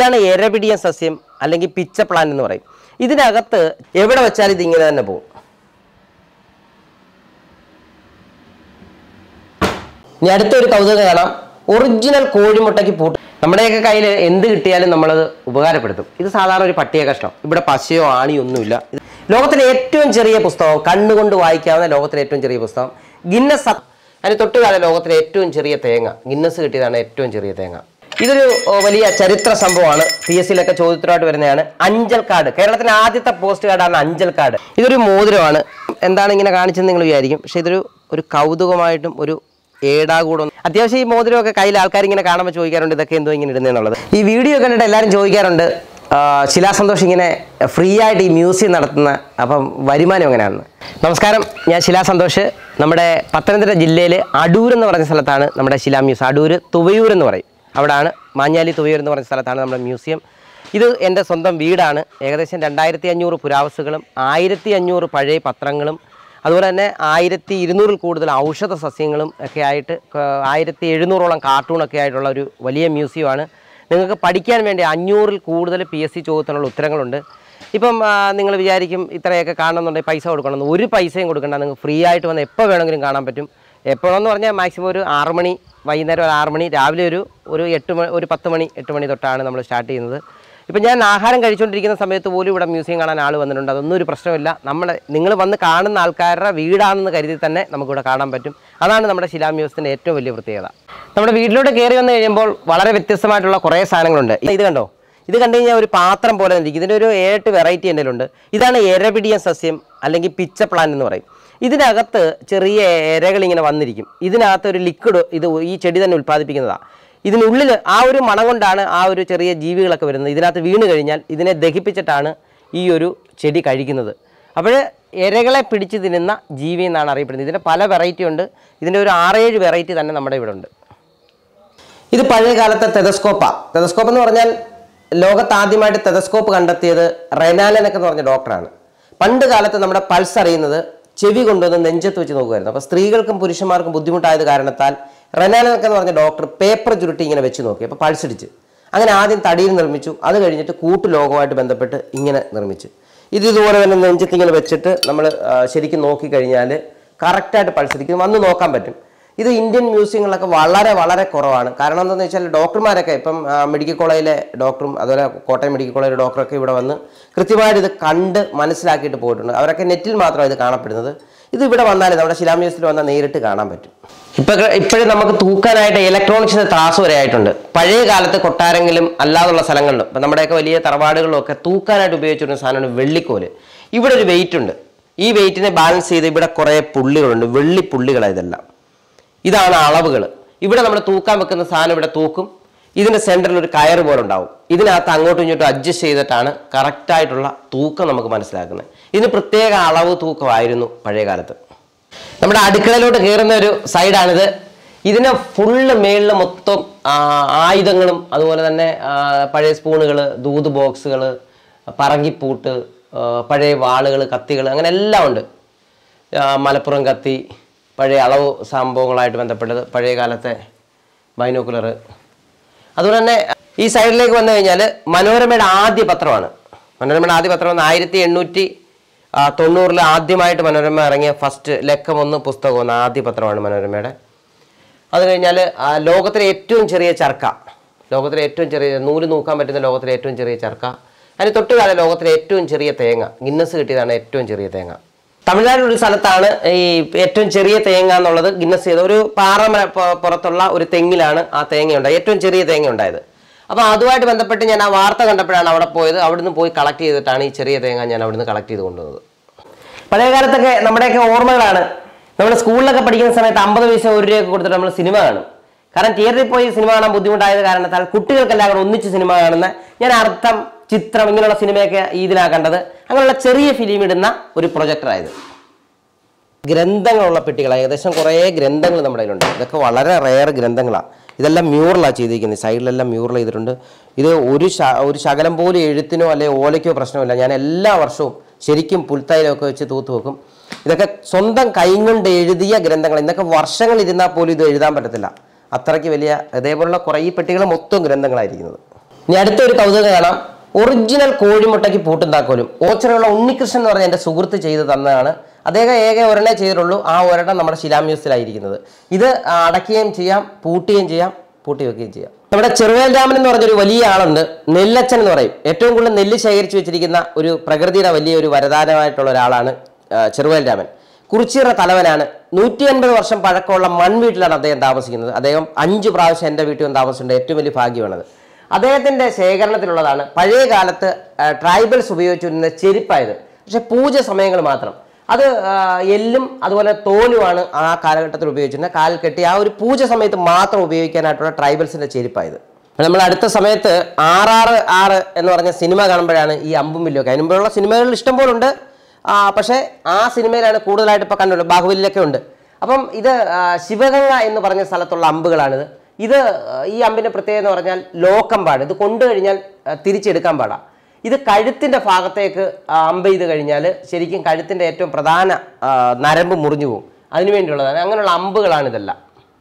ഇതാണ് എരപിടിയൻ സസ്യം അല്ലെങ്കിൽ പിച്ച പ്ലാന്റ് എന്ന് പറയും ഇതിനകത്ത് എവിടെ വെച്ചാലും ഇത് ഇങ്ങനെ തന്നെ പോകും ഇനി അടുത്തൊരു കൗതുകം കാണാം ഒറിജിനൽ കോഴിമുട്ടയ്ക്ക് പൂട്ട് നമ്മുടെയൊക്കെ കയ്യിൽ എന്ത് കിട്ടിയാലും നമ്മളത് ഉപകാരപ്പെടുത്തും ഇത് സാധാരണ ഒരു പട്ടിയ കഷ്ണം ഇവിടെ പശയോ ആണിയോ ഒന്നുമില്ല ഇത് ലോകത്തിലെ ഏറ്റവും ചെറിയ പുസ്തകം കണ്ണുകൊണ്ട് വായിക്കാവുന്ന ലോകത്തിലെ ഏറ്റവും ചെറിയ പുസ്തകം ഗിന്നസ് അ- അതിന് തൊട്ടുകാല ലോകത്തിലെ ഏറ്റവും ചെറിയ തേങ്ങ ഗിന്നസ് കിട്ടിയതാണ് ഏറ്റവും ചെറിയ തേങ്ങ ഇതൊരു ഓ, വലിയ ചരിത്ര സംഭവമാണ് പി എസ് സിയിലൊക്കെ ചോദ്യത്തിലായിട്ട് വരുന്നതാണ് അഞ്ചൽ കാർഡ് കേരളത്തിലെ ആദ്യത്തെ പോസ്റ്റ് കാർഡാണ് അഞ്ചൽ കാർഡ് ഇതൊരു മോതിരമാണ് എന്താണ് ഇങ്ങനെ കാണിച്ചെന്ന് നിങ്ങൾ വിചാരിക്കും പക്ഷേ ഇതൊരു ഒരു കൗതുകമായിട്ടും ഒരു ഏടാകൂടം അത്യാവശ്യം ഈ മോതിരമൊക്കെ കയ്യിൽ ആൾക്കാർ ഇങ്ങനെ കാണുമ്പോൾ ചോദിക്കാറുണ്ട് ഇതൊക്കെ എന്തോ ഇങ്ങനെ ഇടുന്നതെന്നുള്ളത് ഈ വീഡിയോ കണ്ടിട്ട് എല്ലാവരും ചോദിക്കാറുണ്ട് ആ, ശിലാസന്തോഷ് ഇങ്ങനെ ഫ്രീ ആയിട്ട് ഈ മ്യൂസിയം നടത്തുന്ന അപ്പം വരുമാനം എങ്ങനെയാണെന്ന് നമസ്കാരം ഞാൻ ശിലാസന്തോഷ് നമ്മുടെ പത്തനംതിട്ട ജില്ലയിൽ അടൂർ എന്ന് പറഞ്ഞ സ്ഥലത്താണ് നമ്മുടെ ശിലാ മ്യൂസിയം അടൂർ തുവയൂർ എന്ന് പറയും അവിടാണ് മാഞ്ഞാലി തുവയൂർ എന്ന് പറഞ്ഞ സ്ഥലത്താണ് നമ്മുടെ മ്യൂസിയം ഇത് എൻ്റെ സ്വന്തം വീടാണ് ഏകദേശം രണ്ടായിരത്തി അഞ്ഞൂറ് പുരാവസ്തുക്കളും ആയിരത്തി അഞ്ഞൂറ് പഴയ പത്രങ്ങളും അതുപോലെ തന്നെ ആയിരത്തി ഇരുന്നൂറിൽ കൂടുതൽ ഔഷധ സസ്യങ്ങളും ഒക്കെ ആയിട്ട് ക- ആയിരത്തി എഴുന്നൂറോളം കാർട്ടൂണൊക്കെ ആയിട്ടുള്ള ഒരു വലിയ മ്യൂസിയമാണ് നിങ്ങൾക്ക് പഠിക്കാൻ വേണ്ടി അഞ്ഞൂറിൽ കൂടുതൽ പി എസ് സി ചോദ്യത്തിനുള്ള ഉത്തരങ്ങളുണ്ട് ഇപ്പം നിങ്ങൾ വിചാരിക്കും ഇത്രയൊക്കെ കാണണമെന്നുണ്ടെങ്കിൽ പൈസ കൊടുക്കണമെന്ന് ഒരു പൈസയും കൊടുക്കണ്ട നിങ്ങൾക്ക് ഫ്രീ ആയിട്ട് വന്ന് എപ്പോൾ വേണമെങ്കിലും കാണാൻ പറ്റും എപ്പോഴെന്ന് പറഞ്ഞാൽ മാക്സിമം ഒരു ആറ് മണി വൈകുന്നേരം ഒരു ആറ് മണി രാവിലെ ഒരു ഒരു എട്ട് മണി ഒരു പത്ത് മണി എട്ട് മണി തൊട്ടാണ് നമ്മൾ സ്റ്റാർട്ട് ചെയ്യുന്നത് ഇപ്പം ഞാൻ ആഹാരം കഴിച്ചുകൊണ്ടിരിക്കുന്ന സമയത്ത് പോലും ഇവിടെ മ്യൂസിയം കാണാൻ ആൾ വന്നിട്ടുണ്ട് അതൊന്നും ഒരു പ്രശ്നമില്ല നമ്മൾ നിങ്ങൾ വന്ന് കാണുന്ന ആൾക്കാരുടെ വീടാണെന്ന് കരുതി തന്നെ നമുക്കിവിടെ കാണാൻ പറ്റും അതാണ് നമ്മുടെ ശിലാ മ്യൂസിയത്തിൻ്റെ ഏറ്റവും വലിയ പ്രത്യേകത നമ്മുടെ വീട്ടിലോട്ട് കയറി വന്നു കഴിയുമ്പോൾ വളരെ വ്യത്യസ്തമായിട്ടുള്ള കുറേ സാധനങ്ങളുണ്ട് ഇത് കണ്ടോ ഇത് കണ്ടു കഴിഞ്ഞാൽ ഒരു പാത്രം പോലെ തന്നെ ഇരിക്കും ഇതിൻ്റെ ഒരു ഏട്ട് വെറൈറ്റി എൻ്റെ ഉണ്ട് ഇതാണ് എരപിടിയൻ സസ്യം അല്ലെങ്കിൽ പിച്ച പ്ലാന്റ് എന്ന് പറയും ഇതിനകത്ത് ചെറിയ ഇരകൾ ഇങ്ങനെ വന്നിരിക്കും ഇതിനകത്ത് ഒരു ലിക്വിഡ് ഇത് ഈ ചെടി തന്നെ ഉൽപ്പാദിപ്പിക്കുന്നതാണ് ഇതിനുള്ളിൽ ആ ഒരു മണം കൊണ്ടാണ് ആ ഒരു ചെറിയ ജീവികളൊക്കെ വരുന്നത് ഇതിനകത്ത് വീണ് കഴിഞ്ഞാൽ ഇതിനെ ദഹിപ്പിച്ചിട്ടാണ് ഈ ഒരു ചെടി കഴിക്കുന്നത് അപ്പോൾ ഇരകളെ പിടിച്ച് തിന്നുന്ന ജീവി എന്നാണ് അറിയപ്പെടുന്നത് ഇതിൻ്റെ പല വെറൈറ്റി ഉണ്ട് ഇതിൻ്റെ ഒരു ആറേഴ് വെറൈറ്റി തന്നെ നമ്മുടെ ഇവിടെ ഉണ്ട് ഇത് പഴയ കാലത്തെ ടെതസ്കോപ്പാ ടെതസ്കോപ്പ് എന്ന് പറഞ്ഞാൽ ലോകത്ത് ആദ്യമായിട്ട് ടെതസ്കോപ്പ് കണ്ടെത്തിയത് റെനാലനൊക്കെ എന്ന് പറഞ്ഞ ഡോക്ടറാണ് പണ്ട് കാലത്ത് നമ്മുടെ പൾസ് അറിയുന്നത് ചെവി കൊണ്ടുവന്ന് നെഞ്ചത്ത് വെച്ച് നോക്കുമായിരുന്നു അപ്പോൾ സ്ത്രീകൾക്കും പുരുഷന്മാർക്കും ബുദ്ധിമുട്ടായത് കാരണത്താൽ റെനാലനൊക്കെ എന്ന് പറഞ്ഞ ഡോക്ടർ പേപ്പർ ചുരുട്ടി ഇങ്ങനെ വെച്ച് നോക്കി അപ്പോൾ പൾസ് ഇടിച്ച് അങ്ങനെ ആദ്യം തടിയിൽ നിർമ്മിച്ചു അത് കഴിഞ്ഞിട്ട് കൂട്ടു ലോകമായിട്ട് ബന്ധപ്പെട്ട് ഇങ്ങനെ നിർമ്മിച്ചു ഇത് ഇതുപോലെ തന്നെ നെഞ്ചത്ത് ഇങ്ങനെ വെച്ചിട്ട് നമ്മൾ ശരിക്കും നോക്കിക്കഴിഞ്ഞാൽ കറക്റ്റായിട്ട് പൾസ് ഇടിക്കും വന്ന് നോക്കാൻ പറ്റും ഇത് ഇന്ത്യൻ മ്യൂസിയങ്ങളിലൊക്കെ വളരെ വളരെ കുറവാണ് കാരണം എന്താണെന്ന് വെച്ചാൽ ഡോക്ടർമാരൊക്കെ ഇപ്പം ആ, മെഡിക്കൽ കോളേജിലെ ഡോക്ടറും അതുപോലെ കോട്ടയം മെഡിക്കൽ കോളേജിലെ ഡോക്ടറൊക്കെ ഇവിടെ വന്ന് കൃത്യമായിട്ട് ഇത് കണ്ട് മനസ്സിലാക്കിയിട്ട് പോയിട്ടുണ്ട് അവരൊക്കെ നെറ്റിൽ മാത്രമാണ് ഇത് കാണപ്പെടുന്നത് ഇത് ഇവിടെ വന്നാൽ നമ്മുടെ ശിലാ മ്യൂസിയത്തിൽ വന്നാൽ നേരിട്ട് കാണാൻ പറ്റും ഇപ്പൊ ഇപ്പോഴും നമുക്ക് തൂക്കാനായിട്ട് ഇലക്ട്രോണിക്സിന്റെ ത്രാസ് വരെ ആയിട്ടുണ്ട് പഴയ കാലത്ത് കൊട്ടാരങ്ങളിലും അല്ലാതുള്ള സ്ഥലങ്ങളിലും ഇപ്പം നമ്മുടെയൊക്കെ വലിയ തറവാടുകളിലും ഒക്കെ തൂക്കാനായിട്ട് ഉപയോഗിച്ചിരുന്ന സാധനമാണ് വെള്ളിക്കോല് ഇവിടെ ഒരു വെയിറ്റ് ഉണ്ട് ഈ വെയിറ്റിനെ ബാലൻസ് ചെയ്ത് ഇവിടെ കുറേ പുള്ളികളുണ്ട് വെള്ളി പുള്ളികളാണ് ഇതെല്ലാം ഇതാണ് അളവുകൾ ഇവിടെ നമ്മൾ തൂക്കാൻ വെക്കുന്ന സാധനം ഇവിടെ തൂക്കും ഇതിന്റെ സെന്ററിൽ ഒരു കയറ് പോലെ ഉണ്ടാവും ഇതിനകത്ത് അങ്ങോട്ടും ഇങ്ങോട്ടും അഡ്ജസ്റ്റ് ചെയ്തിട്ടാണ് കറക്റ്റായിട്ടുള്ള തൂക്കം നമുക്ക് മനസ്സിലാക്കുന്നത് ഇതിന് പ്രത്യേക അളവ് തൂക്കമായിരുന്നു പഴയ കാലത്ത് നമ്മുടെ അടുക്കളയിലോട്ട് കയറുന്ന ഒരു സൈഡാണിത് ഇതിന് ഫുള്ള് മേളിൽ മൊത്തം ആ, ആയുധങ്ങളും അതുപോലെ തന്നെ ആ, പഴയ സ്പൂണുകൾ ദൂത് ബോക്സുകൾ പറങ്കിപ്പൂട്ട് ആ, പഴയ വാളുകൾ കത്തികൾ അങ്ങനെ എല്ലാം ഉണ്ട് ആ, മലപ്പുറം കത്തി പഴയ അളവ് സംഭവങ്ങളായിട്ട് ബന്ധപ്പെട്ടത് പഴയ കാലത്തെ ബൈനോക്കുലർ അതുപോലെ തന്നെ ഈ സൈഡിലേക്ക് വന്നു കഴിഞ്ഞാൽ മനോരമയുടെ ആദ്യ പത്രമാണ് മനോരമയുടെ ആദ്യ പത്രം എന്ന് ആയിരത്തി എണ്ണൂറ്റി തൊണ്ണൂറിൽ ആദ്യമായിട്ട് മനോരമ ഇറങ്ങിയ ഫസ്റ്റ് ലക്കം ഒന്ന് പുസ്തകം ഒന്ന് ആദ്യ പത്രമാണ് മനോരമയുടെ അത് കഴിഞ്ഞാൽ ലോകത്തിലെ ഏറ്റവും ചെറിയ ചർക്ക ലോകത്തിലെ ഏറ്റവും ചെറിയ നൂല് നൂക്കാൻ പറ്റുന്ന ലോകത്തിലെ ഏറ്റവും ചെറിയ ചർക്ക അതിന് തൊട്ടുകാല ലോകത്തിലെ ഏറ്റവും ചെറിയ തേങ്ങ ഗിന്നസ് കിട്ടിയതാണ് ഏറ്റവും ചെറിയ തേങ്ങ തമിഴ്നാട്ടിൽ ഒരു സ്ഥലത്താണ് ഈ ഏറ്റവും ചെറിയ തേങ്ങ എന്നുള്ളത് ഗിന്നസ് ചെയ്ത ഒരു പാറമല പു- പുറത്തുള്ള ഒരു തെങ്ങിലാണ് ആ തേങ്ങ ഉണ്ടായത് ഏറ്റവും ചെറിയ തേങ്ങ ഉണ്ടായത് അപ്പോൾ അതുമായിട്ട് ബന്ധപ്പെട്ട് ഞാൻ ആ വാർത്ത കണ്ടപ്പോഴാണ് അവിടെ പോയത് അവിടുന്ന് പോയി കളക്ട് ചെയ്തിട്ടാണ് ഈ ചെറിയ തേങ്ങ ഞാൻ അവിടുന്ന് കളക്ട് ചെയ്ത് കൊണ്ടുവന്നത് പഴയ കാലത്തൊക്കെ നമ്മുടെയൊക്കെ ഓർമ്മകളാണ് നമ്മൾ സ്കൂളിലൊക്കെ പഠിക്കുന്ന സമയത്ത് അമ്പത് പൈസ ഒരു രൂപയൊക്കെ കൊടുത്തിട്ട് നമ്മൾ സിനിമ കാണും കാരണം തിയേറ്ററിൽ പോയി സിനിമ കാണാൻ ബുദ്ധിമുട്ടായത് കാരണത്താൽ കുട്ടികൾക്കെല്ലാം കൂടെ ഒന്നിച്ച് സിനിമ കാണുന്ന ഞാൻ അർത്ഥം ചിത്രം ഇങ്ങനെയുള്ള സിനിമയൊക്കെ ഇതിലാണ് കണ്ടത് അങ്ങനെയുള്ള ചെറിയ ഫിലിം ഇടുന്ന ഒരു പ്രൊജക്ടറായത് ഗ്രന്ഥങ്ങളുള്ള പെട്ടികൾ ഏകദേശം കുറേ ഗ്രന്ഥങ്ങൾ നമ്മുടെ കയ്യിലുണ്ട് ഇതൊക്കെ വളരെ റെയർ ഗ്രന്ഥങ്ങളാണ് ഇതെല്ലാം മ്യൂറലാണ് ചെയ്തിരിക്കുന്നത് സൈഡിലെല്ലാം മ്യൂറൽ ചെയ്തിട്ടുണ്ട് ഇത് ഒരു ശ ഒരു ശകലം പോലും എഴുത്തിനോ അല്ലെങ്കിൽ ഓലയ്ക്കോ പ്രശ്നമില്ല ഞാൻ എല്ലാ വർഷവും ശരിക്കും പുൽത്തൈലമൊക്കെ വെച്ച് തൂത്ത് വെക്കും ഇതൊക്കെ സ്വന്തം കൈകൊണ്ട് എഴുതിയ ഗ്രന്ഥങ്ങൾ ഇന്നൊക്കെ വർഷങ്ങൾ ഇരുന്നാൽ പോലും ഇത് എഴുതാൻ പറ്റത്തില്ല അത്രയ്ക്ക് വലിയ ഇതേപോലുള്ള കുറേ ഈ പെട്ടികൾ മൊത്തം ഗ്രന്ഥങ്ങളായിരിക്കുന്നത് ഇനി അടുത്തൊരു കൗതുകം കാണാം ഒറിജിനൽ കോഴിമുട്ടയ്ക്ക് പൂട്ടുണ്ടാക്കലും ഓച്ചറയുള്ള ഉണ്ണികൃഷ്ണൻ എന്ന് പറഞ്ഞ എൻ്റെ സുഹൃത്ത് ചെയ്ത് തന്നതാണ് അദ്ദേഹം ഏക ഒരെണ്ണേ ചെയ്തിട്ടുള്ളൂ ആ ഒരെണ്ണം നമ്മുടെ ശിലാമ്യൂസിലായിരിക്കുന്നത് ഇത് അടയ്ക്കുകയും ചെയ്യാം പൂട്ടുകയും ചെയ്യാം പൂട്ടി വെക്കുകയും ചെയ്യാം നമ്മുടെ ചെറുവേൽ രാമൻ എന്ന് പറഞ്ഞൊരു വലിയ ആളുണ്ട് നെല്ലച്ചൻ എന്ന് പറയും ഏറ്റവും കൂടുതൽ നെല്ല് ശേഖരിച്ചു വെച്ചിരിക്കുന്ന ഒരു പ്രകൃതിയുടെ വലിയ ഒരു വരദാനമായിട്ടുള്ള ഒരാളാണ് ആ, ചെറുവേൽ രാമൻ കുറിച്ചിറ തലവനാണ് നൂറ്റി അൻപത് വർഷം പഴക്കമുള്ള മൺവീട്ടിലാണ് അദ്ദേഹം താമസിക്കുന്നത് അദ്ദേഹം അഞ്ച് പ്രാവശ്യം എൻ്റെ വീട്ടിൽ വന്ന് താമസിച്ചിട്ടുണ്ട് ഏറ്റവും വലിയ ഭാഗ്യമാണത് അദ്ദേഹത്തിൻ്റെ ശേഖരണത്തിലുള്ളതാണ് പഴയ കാലത്ത് ആ, ട്രൈബൽസ് ഉപയോഗിച്ചിരുന്ന ചെരുപ്പായത് പക്ഷെ പൂജ സമയങ്ങൾ മാത്രം അത് ആ, എല്ലും അതുപോലെ തോലുമാണ് ആ കാലഘട്ടത്തിൽ ഉപയോഗിച്ചിരുന്നത് കാലിൽ കെട്ടി ആ ഒരു പൂജ സമയത്ത് മാത്രം ഉപയോഗിക്കാനായിട്ടുള്ള ട്രൈബൽസിൻ്റെ ചെരുപ്പായത് നമ്മൾ അടുത്ത സമയത്ത് ആറാറ് ആറ് എന്ന് പറഞ്ഞ സിനിമ കാണുമ്പോഴാണ് ഈ അമ്പും വില്ലൊക്കെ അതിന് മുമ്പുള്ള സിനിമകളിൽ ഇഷ്ടംപോലെ ഉണ്ട് ആ, പക്ഷേ ആ സിനിമയിലാണ് കൂടുതലായിട്ട് ഇപ്പോൾ കണ്ടുള്ളത് ബാഹുബലിയിലൊക്കെ ഉണ്ട് അപ്പം ഇത് ആ, ശിവഗംഗ എന്ന് പറഞ്ഞ സ്ഥലത്തുള്ള അമ്പുകളാണിത് ഇത് ആ, ഈ അമ്പിൻ്റെ പ്രത്യേകത എന്ന് പറഞ്ഞാൽ ലോക്കമ്പാട് ഇത് കൊണ്ടു കഴിഞ്ഞാൽ ആ, തിരിച്ചെടുക്കാൻ പാടാം ഇത് കഴുത്തിൻ്റെ ഭാഗത്തേക്ക് ആ, അമ്പ് ചെയ്ത് കഴിഞ്ഞാൽ ശരിക്കും കഴുത്തിൻ്റെ ഏറ്റവും പ്രധാന ആ, നരമ്പ് മുറിഞ്ഞു പോകും അതിനു വേണ്ടിയുള്ളതാണ് അങ്ങനെയുള്ള അമ്പുകളാണ് ഇതെല്ലാം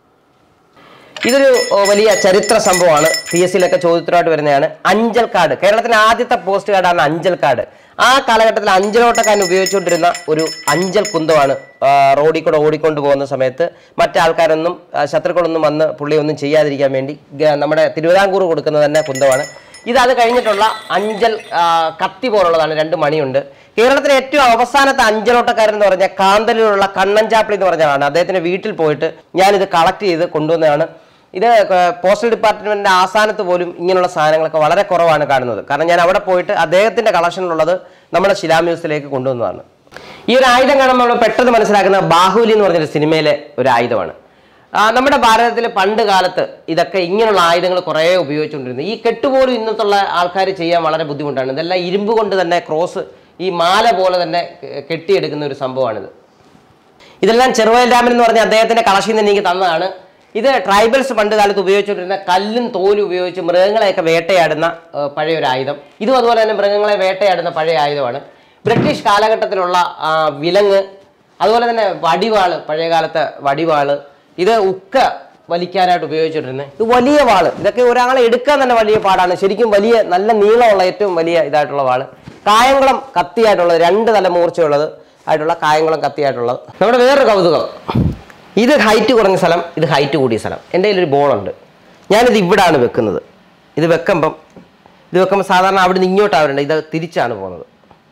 ഇതൊരു ഓ, വലിയ ചരിത്ര സംഭവമാണ് പി എസ് സിയിലൊക്കെ ചോദ്യത്തിലായിട്ട് വരുന്നതാണ് അഞ്ചൽ കാർഡ് കേരളത്തിലെ ആദ്യത്തെ പോസ്റ്റ് കാർഡാണ് അഞ്ചൽ കാർഡ് ആ കാലഘട്ടത്തിൽ അഞ്ചലോട്ടക്കാരൻ ഉപയോഗിച്ചുകൊണ്ടിരുന്ന ഒരു അഞ്ചൽ കുന്തമാണ് ആ, റോഡിൽ കൂടെ ഓടിക്കൊണ്ട് പോകുന്ന സമയത്ത് മറ്റാൾക്കാരൊന്നും ആ, ശത്രുക്കളൊന്നും വന്ന് പുള്ളി ഒന്നും ചെയ്യാതിരിക്കാൻ വേണ്ടി ഗ- നമ്മുടെ തിരുവിതാംകൂർ കൊടുക്കുന്നത് തന്നെ കുന്തമാണ് ഇത് അത് കഴിഞ്ഞിട്ടുള്ള അഞ്ചൽ ആ, കത്തി പോലുള്ളതാണ് രണ്ട് മണിയുണ്ട് കേരളത്തിലെ ഏറ്റവും അവസാനത്തെ അഞ്ചലോട്ടക്കാരൻ എന്ന് പറഞ്ഞാൽ കാന്തലിലുള്ള കണ്ണൻ ചാപ്പിളി എന്ന് പറഞ്ഞ ആളാണ് അദ്ദേഹത്തിന്റെ വീട്ടിൽ പോയിട്ട് ഞാനിത് കളക്ട് ചെയ്ത് കൊണ്ടുവന്നതാണ് ഇത് ക- പോസ്റ്റൽ ഡിപ്പാർട്ട്മെന്റിന്റെ ആസ്ഥാനത്ത് പോലും ഇങ്ങനെയുള്ള സാധനങ്ങളൊക്കെ വളരെ കുറവാണ് കാണുന്നത് കാരണം ഞാൻ അവിടെ പോയിട്ട് അദ്ദേഹത്തിന്റെ കളക്ഷനിലുള്ളത് നമ്മുടെ ശിലാമ്യൂസിലേക്ക് കൊണ്ടുവന്നതാണ് ഈ ഒരു ആയുധം കാണുമ്പോൾ നമ്മൾ പെട്ടെന്ന് മനസ്സിലാക്കുന്ന ബാഹുബലി എന്ന് പറഞ്ഞൊരു സിനിമയിലെ ഒരു ആയുധമാണ് ആ, നമ്മുടെ ഭാരതത്തിൽ പണ്ട് കാലത്ത് ഇതൊക്കെ ഇങ്ങനെയുള്ള ആയുധങ്ങൾ കുറേ ഉപയോഗിച്ചുകൊണ്ടിരുന്നു ഈ കെട്ടുപോലും ഇന്നത്തുള്ള ആൾക്കാർ ചെയ്യാൻ വളരെ ബുദ്ധിമുട്ടാണ് ഇതെല്ലാം ഇരുമ്പ് കൊണ്ട് തന്നെ ക്രോസ് ഈ മാല പോലെ തന്നെ കെ- കെട്ടിയെടുക്കുന്ന ഒരു സംഭവമാണിത് ഇതെല്ലാം ചെറുവയൽ രാമൻ എന്ന് പറഞ്ഞ അദ്ദേഹത്തിന്റെ കളക്ഷൻ തന്നെ എനിക്ക് തന്നതാണ് ഇത് ട്രൈബൽസ് പണ്ട് കാലത്ത് ഉപയോഗിച്ചുകൊണ്ടിരുന്ന കല്ലും തോലും ഉപയോഗിച്ച് മൃഗങ്ങളെയൊക്കെ വേട്ടയാടുന്ന ആ, പഴയ ഒരു ആയുധം ഇതും അതുപോലെ തന്നെ മൃഗങ്ങളെ വേട്ടയാടുന്ന പഴയ ആയുധമാണ് ബ്രിട്ടീഷ് കാലഘട്ടത്തിലുള്ള ആ, വിലങ്ങ് അതുപോലെ തന്നെ വടിവാള് പഴയ കാലത്തെ വടിവാള് ഇത് ഉക്ക വലിക്കാനായിട്ട് ഉപയോഗിച്ചിട്ടിരുന്നത് ഇത് വലിയ വാള് ഇതൊക്കെ ഒരാളെ എടുക്കാൻ തന്നെ വലിയ പാടാണ് ശരിക്കും വലിയ നല്ല നീളമുള്ള ഏറ്റവും വലിയ ഇതായിട്ടുള്ള വാള് കായംകുളം കത്തിയായിട്ടുള്ളത് രണ്ട് തല മൂർച്ചയുള്ളത് ആയിട്ടുള്ള കായംകുളം കത്തിയായിട്ടുള്ളത് നമ്മുടെ വേറൊരു കൗതുകം ഇത് ഹൈറ്റ് കുറഞ്ഞ സ്ഥലം ഇത് ഹൈറ്റ് കൂടിയ സ്ഥലം എൻ്റെ കയ്യിലൊരു ബോളുണ്ട് ഞാനിത് ഇവിടാണ് വെക്കുന്നത് ഇത് വെക്കുമ്പം ഇത് വെക്കുമ്പോൾ സാധാരണ അവിടെ നിന്ന് ഇങ്ങോട്ടാണ് വരേണ്ടത് ഇത് തിരിച്ചാണ് പോകുന്നത്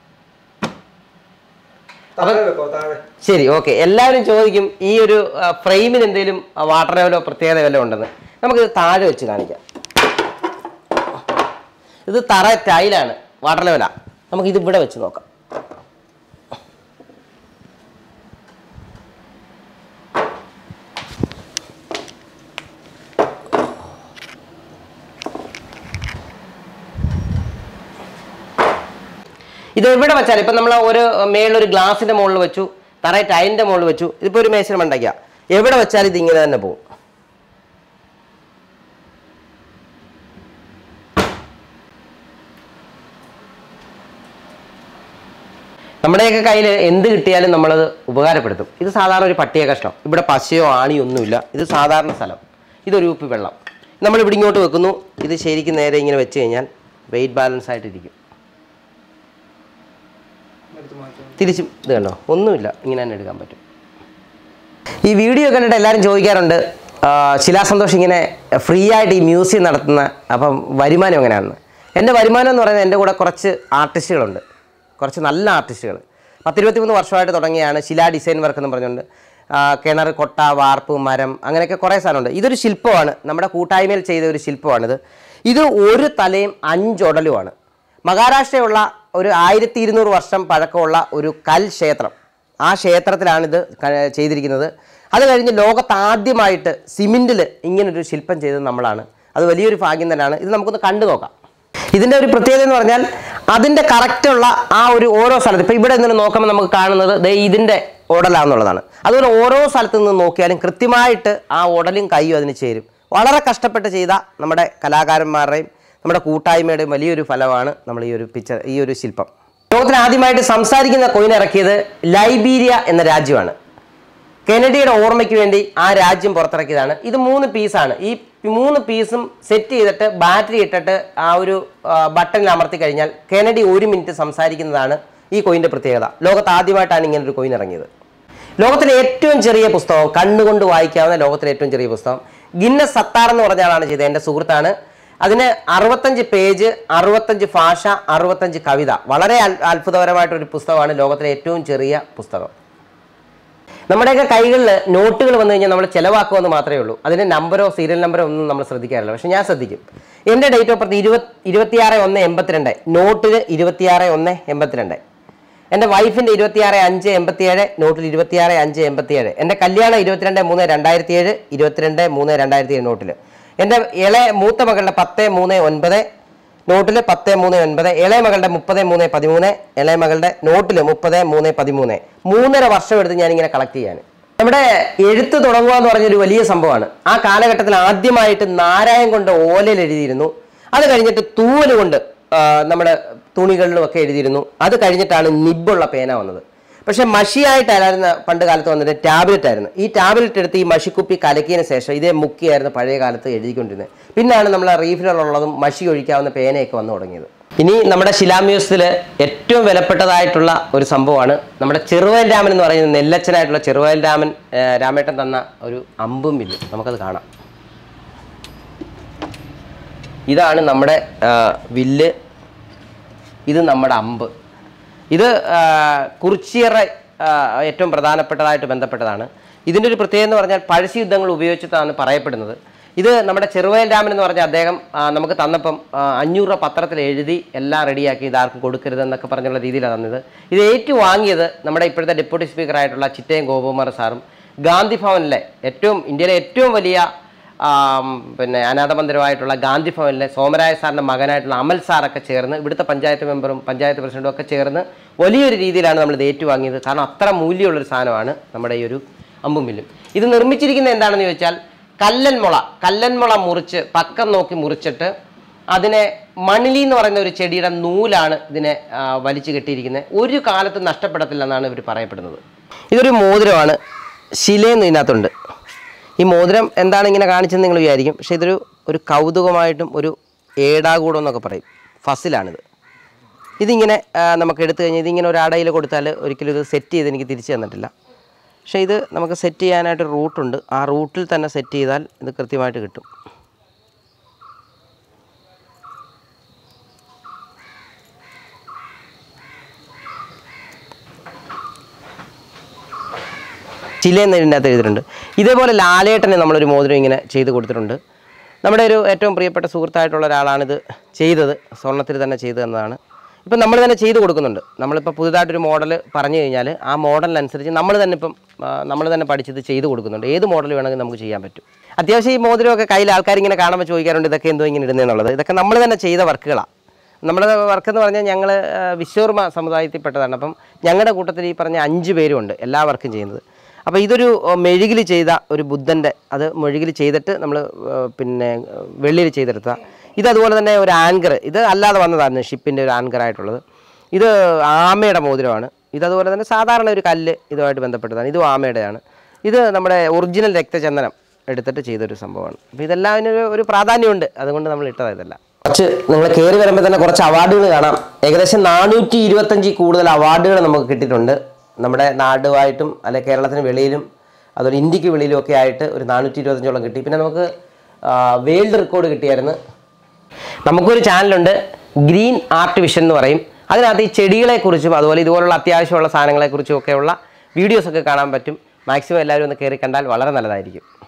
താഴെ വെക്കോ താഴെ ശരി ഓക്കെ എല്ലാവരും ചോദിക്കും ഈ ഒരു ആ, ഫ്രെയിമിന് എന്തെങ്കിലും ആ, വാട്ടർ ലെവലോ പ്രത്യേകത വല്ലതും ഉണ്ടെന്ന് നമുക്കിത് താഴെ വെച്ച് കാണിക്കാം ഇത് തറ ടൈലാണ് വാട്ടർ ലെവലാ നമുക്ക് ഇത് ഇവിടെ വെച്ച് നോക്കാം ഇത് എവിടെ വെച്ചാൽ ഇപ്പം നമ്മൾ ഒരു മേളിലൊരു ഗ്ലാസിന്റെ മുകളിൽ വെച്ചു തറ ടൈലിന്റെ മുകളിൽ വെച്ചു ഇതിപ്പോൾ ഒരു മേശിന് മണ്ടയ്ക്ക എവിടെ വെച്ചാൽ ഇത് ഇങ്ങനെ തന്നെ പോകും നമ്മുടെയൊക്കെ കയ്യിൽ എന്ത് കിട്ടിയാലും നമ്മളത് ഉപകാരപ്പെടുത്തും ഇത് സാധാരണ ഒരു പട്ടിയ കഷ്ണം ഇവിടെ പശയോ ആണിയോ ഒന്നുമില്ല ഇത് സാധാരണ സ്ഥലം ഇതൊരു ഉപ്പ് വെള്ളം നമ്മൾ ഇവിടെ ഇങ്ങോട്ട് വെക്കുന്നു ഇത് ശരിക്കും നേരെ ഇങ്ങനെ വെച്ച് കഴിഞ്ഞാൽ വെയിറ്റ് ബാലൻസ് ആയിട്ടിരിക്കും എടുത്ത് മാറ്റാം തിരിച്ചും ഇത് കണ്ടോ ഒന്നുമില്ല ഇങ്ങനെ തന്നെ എടുക്കാൻ പറ്റും ഈ വീഡിയോ കണ്ടിട്ട് എല്ലാവരും ചോദിക്കാറുണ്ട് ആ, ശിലാസന്തോഷ് ഇങ്ങനെ ഫ്രീ ആയിട്ട് ഈ മ്യൂസിയം നടത്തുന്ന അപ്പം വരുമാനം എങ്ങനെയാണെന്ന് എൻ്റെ വരുമാനം എന്ന് പറയുന്നത് എൻ്റെ കൂടെ കുറച്ച് ആർട്ടിസ്റ്റുകളുണ്ട് കുറച്ച് നല്ല ആർട്ടിസ്റ്റുകൾ പത്തിരുപത്തിമൂന്ന് വർഷമായിട്ട് തുടങ്ങിയാണ് ശിലാ ഡിസൈൻ വർക്ക് എന്ന് പറഞ്ഞുകൊണ്ട് ആ, കിണർ കൊട്ട വാർപ്പ് മരം അങ്ങനെയൊക്കെ കുറേ സാധനമുണ്ട് ഇതൊരു ശില്പമാണ് നമ്മുടെ കൂട്ടായ്മയിൽ ചെയ്ത ഒരു ശില്പമാണിത് ഇത് ഒരു തലയും അഞ്ചുടലുമാണ് മഹാരാഷ്ട്രയുള്ള ഒരു ആയിരത്തി ഇരുന്നൂറ് വർഷം പഴക്കമുള്ള ഒരു കൽ ക്ഷേത്രം ആ ക്ഷേത്രത്തിലാണിത് ക- ചെയ്തിരിക്കുന്നത് അത് കഴിഞ്ഞ് ലോകത്ത് ആദ്യമായിട്ട് സിമെൻറ്റിൽ ഇങ്ങനൊരു ശില്പം ചെയ്തത് നമ്മളാണ് അത് വലിയൊരു ഭാഗ്യം തന്നെയാണ് ഇത് നമുക്കൊന്ന് കണ്ടു നോക്കാം ഇതിൻ്റെ ഒരു പ്രത്യേകത എന്ന് പറഞ്ഞാൽ അതിൻ്റെ കറക്റ്റുള്ള ആ ഒരു ഓരോ സ്ഥലത്ത് ഇപ്പോൾ ഇവിടെ നിന്ന് നോക്കുമ്പോൾ നമുക്ക് കാണുന്നത് ദേ ഇതിൻ്റെ ഉടലാന്നുള്ളതാണ് അതുപോലെ ഓരോ സ്ഥലത്ത് നിന്ന് നോക്കിയാലും കൃത്യമായിട്ട് ആ ഉടലും കൈയും അതിന് ചേരും വളരെ കഷ്ടപ്പെട്ട് ചെയ്ത നമ്മുടെ കലാകാരന്മാരുടെയും നമ്മുടെ കൂട്ടായ്മയുടെയും വലിയൊരു ഫലമാണ് നമ്മൾ ഈ ഒരു പിക്ചർ ഈ ഒരു ശില്പം ലോകത്തിൽ ആദ്യമായിട്ട് സംസാരിക്കുന്ന കോയിൻ ഇറക്കിയത് ലൈബീരിയ എന്ന രാജ്യമാണ് കെനഡിയുടെ ഓർമ്മയ്ക്ക് വേണ്ടി ആ രാജ്യം പുറത്തിറക്കിയതാണ് ഇത് മൂന്ന് പീസാണ് ഈ മൂന്ന് പീസും സെറ്റ് ചെയ്തിട്ട് ബാറ്ററി ഇട്ടിട്ട് ആ ഒരു ബട്ടണിൽ അമർത്തി കഴിഞ്ഞാൽ കെനഡി ഒരു മിനിറ്റ് സംസാരിക്കുന്നതാണ് ഈ കോയിൻ്റെ പ്രത്യേകത ലോകത്ത് ആദ്യമായിട്ടാണ് ഇങ്ങനെ ഒരു കോയിൻ ഇറങ്ങിയത് ലോകത്തിലെ ഏറ്റവും ചെറിയ പുസ്തകം കണ്ണുകൊണ്ട് വായിക്കാവുന്ന ലോകത്തിലെ ഏറ്റവും ചെറിയ പുസ്തകം ഗിന്നസ് സത്താർ എന്ന് പറഞ്ഞ ആളാണ് ചെയ്തത് എൻ്റെ സുഹൃത്താണ് അതിന് അറുപത്തഞ്ച് പേജ് അറുപത്തഞ്ച് ഭാഷ അറുപത്തഞ്ച് കവിത വളരെ അൽ- അത്ഭുതകരമായിട്ടൊരു പുസ്തകമാണ് ലോകത്തിലെ ഏറ്റവും ചെറിയ പുസ്തകം നമ്മുടെയൊക്കെ കൈകളിൽ നോട്ടുകൾ വന്നു കഴിഞ്ഞാൽ നമ്മൾ ചിലവാക്കുമെന്ന് മാത്രമേ ഉള്ളൂ അതിന് നമ്പറോ സീരിയൽ നമ്പറോ ഒന്നും നമ്മൾ ശ്രദ്ധിക്കാറില്ല പക്ഷേ ഞാൻ ശ്രദ്ധിക്കും എൻ്റെ ഡേറ്റ് ഓഫ് ബർത്ത് ഇരുപത് ഇരുപത്തിയാറ് ഒന്ന് എൺപത്തിരണ്ട് നോട്ടിൽ ഇരുപത്തിയാറ് ഒന്ന് എൺപത്തിരണ്ട് എൻ്റെ വൈഫിൻ്റെ ഇരുപത്തിയാറ് അഞ്ച് എൺപത്തിയേഴ് നോട്ടിൽ ഇരുപത്തിയാറ് അഞ്ച് എൺപത്തിയേഴ് എൻ്റെ കല്യാണം ഇരുപത്തിരണ്ട് മൂന്ന് രണ്ടായിരത്തി ഏഴ് ഇരുപത്തിരണ്ട് മൂന്ന് രണ്ടായിരത്തി ഏഴ് നോട്ടിൽ എൻ്റെ ഇളയ മൂത്ത മകളുടെ പത്ത് മൂന്ന് ഒൻപത് നോട്ടിൽ പത്ത് മൂന്ന് ഒൻപത് ഇളയ മകളുടെ മുപ്പത് മൂന്ന് പതിമൂന്ന് ഇളയ മകളുടെ നോട്ടിൽ മുപ്പത് മൂന്ന് പതിമൂന്ന് മൂന്നര വർഷം എടുത്ത് ഞാനിങ്ങനെ കളക്ട് ചെയ്യാൻ നമ്മുടെ എഴുത്ത് തുടങ്ങുക എന്ന് പറഞ്ഞൊരു വലിയ സംഭവമാണ് ആ കാലഘട്ടത്തിൽ ആദ്യമായിട്ട് നാരായം കൊണ്ട് ഓലയിൽ എഴുതിയിരുന്നു അത് കഴിഞ്ഞിട്ട് തൂവൽ കൊണ്ട് ആ, നമ്മുടെ തുണികളിലും ഒക്കെ എഴുതിയിരുന്നു അത് കഴിഞ്ഞിട്ടാണ് നിബുള്ള പേന വന്നത് പക്ഷെ മഷിയായിട്ടായിരുന്നു പണ്ട് കാലത്ത് വന്നിട്ട് ടാബ്ലറ്റ് ആയിരുന്നു ഈ ടാബ്ലറ്റ് എടുത്ത് ഈ മഷിക്കുപ്പി കലക്കിയതിന് ശേഷം ഇതേ മുക്കിയായിരുന്നു പഴയ കാലത്ത് എഴുതിക്കൊണ്ടിരുന്നത് പിന്നാണ് നമ്മൾ റീഫിലുള്ളതും മഷി ഒഴിക്കാവുന്ന പേനയൊക്കെ വന്നു തുടങ്ങിയത് ഇനി നമ്മുടെ ശിലാമ്യൂസിൽ ഏറ്റവും വിലപ്പെട്ടതായിട്ടുള്ള ഒരു സംഭവമാണ് നമ്മുടെ ചെറുവയൽ രാമൻ എന്ന് പറയുന്ന നെല്ലച്ചനായിട്ടുള്ള ചെറുവയൽ രാമൻ ആ, രാമേട്ടൻ തന്ന ഒരു അമ്പും വില്ലും നമുക്കത് കാണാം ഇതാണ് നമ്മുടെ ആ, വില്ല് ഇത് നമ്മുടെ അമ്പ് ഇത് ആ, കുറിച്യറുടെ ആ, ഏറ്റവും പ്രധാനപ്പെട്ടതായിട്ട് ബന്ധപ്പെട്ടതാണ് ഇതിൻ്റെ ഒരു പ്രത്യേകത എന്ന് പറഞ്ഞാൽ പഴശ്ശി യുദ്ധങ്ങൾ ഉപയോഗിച്ചിട്ടാണ് പറയപ്പെടുന്നത് ഇത് നമ്മുടെ ചെറുവയൽ രാമൻ എന്ന് പറഞ്ഞ അദ്ദേഹം ആ, നമുക്ക് തന്നപ്പം ആ, അഞ്ഞൂറ് രൂപ പത്രത്തിൽ എഴുതി എല്ലാം റെഡിയാക്കി ഇത് ആർക്കും കൊടുക്കരുത് എന്നൊക്കെ പറഞ്ഞുള്ള രീതിയിലാണ് തന്നത് ഇത് ഏറ്റു വാങ്ങിയത് നമ്മുടെ ഇപ്പോഴത്തെ ഡെപ്യൂട്ടി സ്പീക്കറായിട്ടുള്ള ചിറ്റയം ഗോപകുമാർ സാറും ഗാന്ധി ഭവനിലെ ഏറ്റവും ഇന്ത്യയിലെ ഏറ്റവും വലിയ ആം, പിന്നെ അനാഥമന്ദിരമായിട്ടുള്ള ഗാന്ധി ഭവനിലെ സോമരായ സാറിൻ്റെ മകനായിട്ടുള്ള അമൽ സാറൊക്കെ ചേർന്ന് ഇവിടുത്തെ പഞ്ചായത്ത് മെമ്പറും പഞ്ചായത്ത് പ്രസിഡന്റും ഒക്കെ ചേർന്ന് വലിയൊരു രീതിയിലാണ് നമ്മൾ ഇത് ഏറ്റുവാങ്ങിയത് കാരണം അത്ര മൂല്യമുള്ളൊരു സാധനമാണ് നമ്മുടെ ഈ ഒരു അമ്പും വില്ലും ഇത് നിർമ്മിച്ചിരിക്കുന്നത് എന്താണെന്ന് ചോദിച്ചാൽ കല്ലൻമുള കല്ലൻമുള മുറിച്ച് പക്കം നോക്കി മുറിച്ചിട്ട് അതിനെ മണിലി എന്ന് പറയുന്ന ഒരു ചെടിയുടെ നൂലാണ് ഇതിനെ ആ, വലിച്ചു കെട്ടിയിരിക്കുന്നത് ഒരു കാലത്തും നഷ്ടപ്പെടത്തില്ലെന്നാണ് ഇവർ പറയപ്പെടുന്നത് ഇതൊരു മോതിരമാണ് ശിലയെന്ന് ഇതിനകത്തുണ്ട് ഈ മോതിരം എന്താണ് ഇങ്ങനെ കാണിച്ചെന്ന് നിങ്ങൾ വിചാരിക്കും പക്ഷേ ഇതൊരു ഒരു കൗതുകമായിട്ടും ഒരു ഏടാകൂടം എന്നൊക്കെ പറയും ഫസിലാണിത് ഇതിങ്ങനെ ആ, നമുക്ക് എടുത്തു കഴിഞ്ഞാൽ ഇതിങ്ങനെ ഒരു അടയിൽ കൊടുത്താൽ ഒരിക്കലും ഇത് സെറ്റ് ചെയ്ത് എനിക്ക് തിരിച്ചു തന്നിട്ടില്ല പക്ഷേ ഇത് നമുക്ക് സെറ്റ് ചെയ്യാനായിട്ട് റൂട്ടുണ്ട് ആ റൂട്ടിൽ തന്നെ സെറ്റ് ചെയ്താൽ ഇത് കൃത്യമായിട്ട് കിട്ടും ചിലയെന്ന് ഇതിൻ്റെ അകത്ത് എഴുതിയിട്ടുണ്ട് ഇതേപോലെ ലാലേട്ടനെ നമ്മളൊരു മോതിരം ഇങ്ങനെ ചെയ്ത് കൊടുത്തിട്ടുണ്ട് നമ്മുടെ ഒരു ഏറ്റവും പ്രിയപ്പെട്ട സുഹൃത്തായിട്ടുള്ള ഒരാളാണിത് ചെയ്തത് സ്വർണ്ണത്തിൽ തന്നെ ചെയ്തു തന്നതാണ് ഇപ്പം നമ്മൾ തന്നെ ചെയ്ത് കൊടുക്കുന്നുണ്ട് നമ്മളിപ്പോൾ പുതുതായിട്ടൊരു മോഡൽ പറഞ്ഞു കഴിഞ്ഞാൽ ആ മോഡലിനനുസരിച്ച് നമ്മൾ തന്നെ ഇപ്പം നമ്മൾ തന്നെ പഠിച്ചത് ചെയ്ത് കൊടുക്കുന്നുണ്ട് ഏത് മോഡൽ വേണമെങ്കിൽ നമുക്ക് ചെയ്യാൻ പറ്റും അത്യാവശ്യം ഈ മോതിരമൊക്കെ കയ്യിൽ ആൾക്കാർ ഇങ്ങനെ കാണുമ്പോൾ ചോദിക്കാറുണ്ട് ഇതൊക്കെ എന്തോ ഇങ്ങനെ ഇടുന്നതെന്നുള്ളത് ഇതൊക്കെ നമ്മൾ തന്നെ ചെയ്ത വർക്കുകളാണ് നമ്മുടെ വർക്ക് എന്ന് പറഞ്ഞാൽ ഞങ്ങൾ വിശ്വകർമ്മ സമുദായത്തിൽപ്പെട്ടതാണ് അപ്പം ഞങ്ങളുടെ കൂട്ടത്തിൽ ഈ പറഞ്ഞ അഞ്ച് പേരുമുണ്ട് എല്ലാ വർക്കും ചെയ്യുന്നത് അപ്പോൾ ഇതൊരു മെഴുകിൽ ചെയ്ത ഒരു ബുദ്ധൻ്റെ അത് മെഴുകിൽ ചെയ്തിട്ട് നമ്മൾ പിന്നെ വെള്ളിയിൽ ചെയ്തെടുത്ത ഇത് അതുപോലെ തന്നെ ഒരു ആങ്കർ ഇത് അല്ലാതെ വന്നതാണ് ഷിപ്പിൻ്റെ ഒരു ആങ്കറായിട്ടുള്ളത് ഇത് ആമയുടെ മോതിരമാണ് ഇതതുപോലെ തന്നെ സാധാരണ ഒരു കല്ല് ഇതുമായിട്ട് ബന്ധപ്പെട്ടതാണ് ഇതും ആമയുടെയാണ് ഇത് നമ്മുടെ ഒറിജിനൽ രക്തചന്ദനം എടുത്തിട്ട് ചെയ്തൊരു സംഭവമാണ് അപ്പോൾ ഇതെല്ലാം അതിനൊരു ഒരു പ്രാധാന്യമുണ്ട് അതുകൊണ്ട് നമ്മൾ ഇട്ടതാണ് ഇതെല്ലാം കുറച്ച് നിങ്ങൾ കയറി വരുമ്പോൾ തന്നെ കുറച്ച് അവാർഡുകൾ കാണാം ഏകദേശം നാനൂറ്റി ഇരുപത്തഞ്ചിൽ കൂടുതൽ അവാർഡുകൾ നമുക്ക് കിട്ടിയിട്ടുണ്ട് നമ്മുടെ നാടുമായിട്ടും അല്ലെ കേരളത്തിന് വെളിയിലും അതുപോലെ ഇന്ത്യക്ക് വെളിയിലും ഒക്കെ ആയിട്ട് ഒരു നാനൂറ്റി ഇരുപത്തഞ്ചോളം കിട്ടി പിന്നെ നമുക്ക് വേൾഡ് റെക്കോർഡ് കിട്ടിയായിരുന്നു നമുക്കൊരു ചാനലുണ്ട് ഗ്രീൻ ആർട്ട് വിഷൻ എന്ന് പറയും അതിനകത്ത് ഈ ചെടികളെക്കുറിച്ചും അതുപോലെ ഇതുപോലുള്ള അത്യാവശ്യമുള്ള സാധനങ്ങളെക്കുറിച്ചും ഒക്കെയുള്ള വീഡിയോസൊക്കെ കാണാൻ പറ്റും മാക്സിമം എല്ലാവരും ഒന്ന് കയറി കണ്ടാൽ വളരെ നല്ലതായിരിക്കും